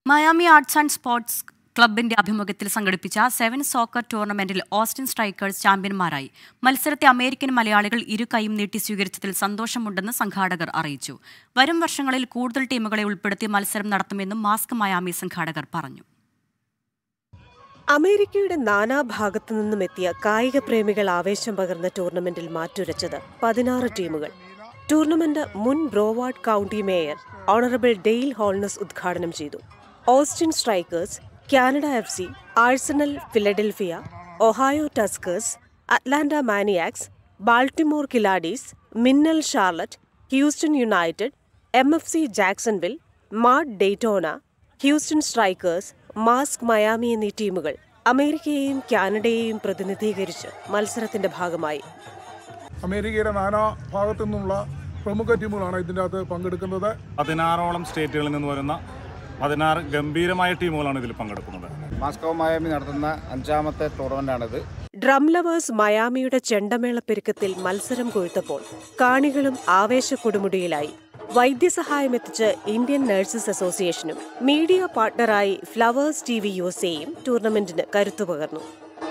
Miami arts and sports ക്ലബിന്റെ ആഭിമുഖ്യത്തിൽ സംഘടിപ്പിച്ച സെവൻ സോക്കർ ടൂർണമെന്റിൽ ഓസ്റ്റിൻ സ്ട്രൈക്കേഴ്സ് ചാമ്പ്യന്മാരായി മത്സരത്തെ അമേരിക്കൻ മലയാളികൾ ഇരു കൈയും നീട്ടി സ്വീകരിച്ചതിൽ സന്തോഷമുണ്ടെന്ന് സംഘാടകർ അറിയിച്ചു വരും വർഷങ്ങളിൽ കൂടുതൽ ടീമുകളെ ഉൾപ്പെടുത്തി മത്സരം നടത്തുമെന്നും മാസ്ക് മയാമി സംഘാടകർ പറഞ്ഞു അമേരിക്കയുടെ നാനാഭാഗത്തു നിന്നും എത്തിയ കായിക പ്രേമികൾ ആവേശം പകർന്ന ടൂർണമെന്റിൽ മാറ്റുരച്ചത് പതിനാറ് ടീമുകൾ ടൂർണമെന്റ് മുൻ Broward County mayor honourable Dale Holness ഉദ്ഘാടനം ചെയ്തു Austin Strikers Canada F C Arsenal Philadelphia Ohio Tuskers Atlanta Maniacs Baltimore Khiladis Minnal Charlotte Houston United M F C Jacksonville Mad Daytona Houston Strikers Mask Miami എന്നീ ടീമുകൾ അമേരിക്കയെയും കാനഡയെയും പ്രതിനിധീകരിച്ച് മത്സരത്തിന്റെ ഭാഗമായി അമേരിക്കയുടെ നാനാ ഭാഗത്തു നിന്നുള്ള പ്രമുഖ ടീമുകളാണ് ഇതിൻ്റെ അകത്ത് പങ്കെടുക്കുന്നത് പതിനാറോളം സ്റ്റേറ്റുകളിൽ നിന്ന് വരുന്ന പതിനാറ് ഗംഭീരമായ ടീമുകളാണ് ഇതിൽ പങ്കെടുക്കുന്നത് മാസ്കോ മയാമി നടത്തുന്ന അഞ്ചാമത്തെ ടൂർണമെന്റാണിത് ഡ്രം ലവേഴ്സ് മയാമിയുടെ ചെണ്ടമേള പെരുക്കത്തിൽ മത്സരം കൊഴുത്തപ്പോൾ കാണികളും ആവേശക്കൊടുമുടിയിലായി വൈദ്യസഹായം എത്തിച്ച് ഇന്ത്യൻ നഴ്സസ് അസോസിയേഷനും മീഡിയ പാർട്ണറായി Flowers T V U S എയും ടൂർണമെന്റിന് കരുത്തു പകർന്നു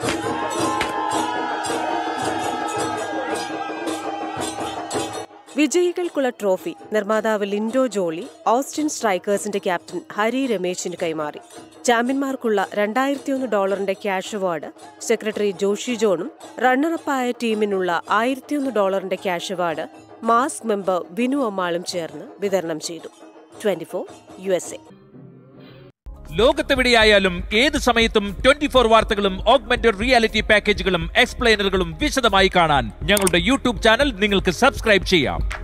വിജയികൾക്കുള്ള ട്രോഫി നിർമ്മാതാവ് ലിൻഡോ ജോളി ഓസ്റ്റിൻ സ്ട്രൈക്കേഴ്സിന്റെ ക്യാപ്റ്റൻ ഹരി രമേശിന് കൈമാറി ചാമ്പ്യന്മാർക്കുള്ള രണ്ടായിരത്തിയൊന്ന് ഡോളറിന്റെ ക്യാഷ് അവാർഡ് സെക്രട്ടറി ജോഷി ജോണും റണ്ണറപ്പായ ടീമിനുള്ള ആയിരത്തിയൊന്ന് ഡോളറിന്റെ cash award Mask member Vinu അമ്മാളും ചേർന്ന് വിതരണം ചെയ്തു twenty four U S A ലോകത്തെവിടെയായാലും ഏത് സമയത്തും ട്വന്റി ഫോർ വാർത്തകളും ഓഗ്മെന്റഡ് റിയാലിറ്റി പാക്കേജുകളും എക്സ്പ്ലെയിനറുകളും വിശദമായി കാണാൻ ഞങ്ങളുടെ യൂട്യൂബ് ചാനൽ നിങ്ങൾക്ക് സബ്സ്ക്രൈബ് ചെയ്യാം